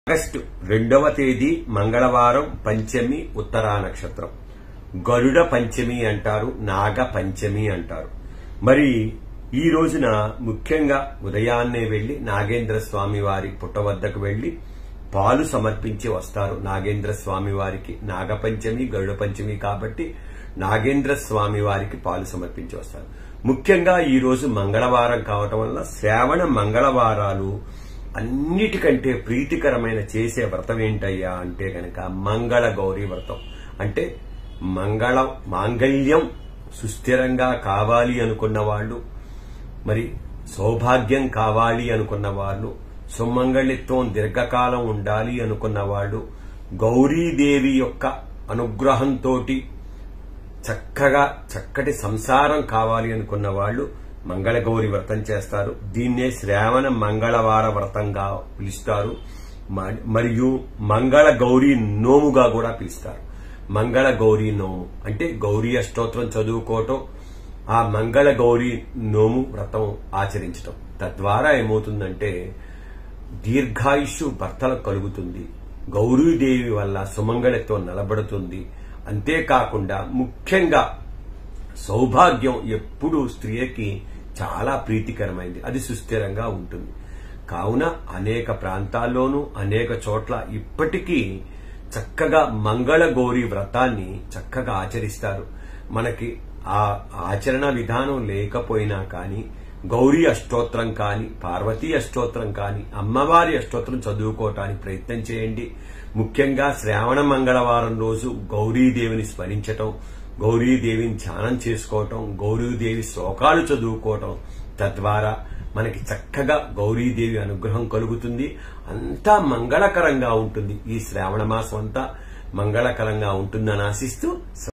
August రెండవ తేదీ మంగళవారం పంచమి ఉత్తరా నక్షత్రం గరుడ పంచమి అంటారు నాగ పంచమి అంటారు మరి ఈ రోజున ముఖ్యంగా ఉదయాన్నే వెళ్లి నాగేంద్ర స్వామి వారి పుట్ట వద్దకు వెళ్లి పాలు సమర్పించి వస్తారు నాగేంద్ర స్వామి వారికి నాగపంచమి గరుడ పంచమి కాబట్టి నాగేంద్ర స్వామి వారికి పాలు సమర్పించి వస్తారు ముఖ్యంగా ఈ రోజు మంగళవారం కావటం వల్ల శ్రావణ మంగళవారాలు అన్నిటికంటే ప్రీతికరమైన చేసే వ్రతం ఏంటయ్యా అంటే గనక మంగళ గౌరీ వ్రతం అంటే మంగళ మాంగళ్యం సుస్థిరంగా కావాలి అనుకున్న వాళ్ళు మరి సౌభాగ్యం కావాలి అనుకున్న వాళ్ళు సుమంగళిత్వం దీర్ఘకాలం ఉండాలి అనుకున్న వాళ్ళు గౌరీదేవి యొక్క అనుగ్రహంతో చక్కగా చక్కటి సంసారం కావాలి అనుకున్న వాళ్ళు మంగళగౌరి వ్రతం చేస్తారు దీన్నే శ్రావణ మంగళవార వ్రతంగా పిలుస్తారు మ- మరియు మంగళ గౌరీ నోముగా కూడా పిలుస్తారు మంగళ గౌరీ నోము అంటే గౌరీ అష్టోత్రం చదువుకోవటం ఆ మంగళ గౌరీ నోము వ్రతం ఆచరించటం తద్వారా ఏమవుతుందంటే దీర్ఘాయుషు భర్తలకు కలుగుతుంది గౌరీదేవి వల్ల సుమంగళత్వం నిలబడుతుంది అంతేకాకుండా ముఖ్యంగా సౌభాగ్యం ఎప్పుడూ స్త్రీకి చాలా ప్రీతికరమైంది అది సుస్థిరంగా ఉంటుంది కావున అనేక ప్రాంతాల్లోనూ అనేక చోట్ల ఇప్పటికీ చక్కగా మంగళ గౌరీ వ్రతాన్ని చక్కగా ఆచరిస్తారు మనకి ఆ ఆచరణ విధానం లేకపోయినా కానీ గౌరీ అష్టోత్రం కానీ పార్వతీ అష్టోత్రం కానీ అమ్మవారి అష్టోత్రం చదువుకోవటానికి ప్రయత్నం చేయండి ముఖ్యంగా శ్రావణ మంగళవారం రోజు గౌరీదేవిని స్మరించటం గౌరీదేవిని ధ్యానం చేసుకోవటం గౌరీదేవి శ్లోకాలు చదువుకోవటం తద్వారా మనకి చక్కగా గౌరీదేవి అనుగ్రహం కలుగుతుంది అంతా మంగళకరంగా ఉంటుంది ఈ శ్రావణ మాసం అంతా మంగళకరంగా ఉంటుందని ఆశిస్తూ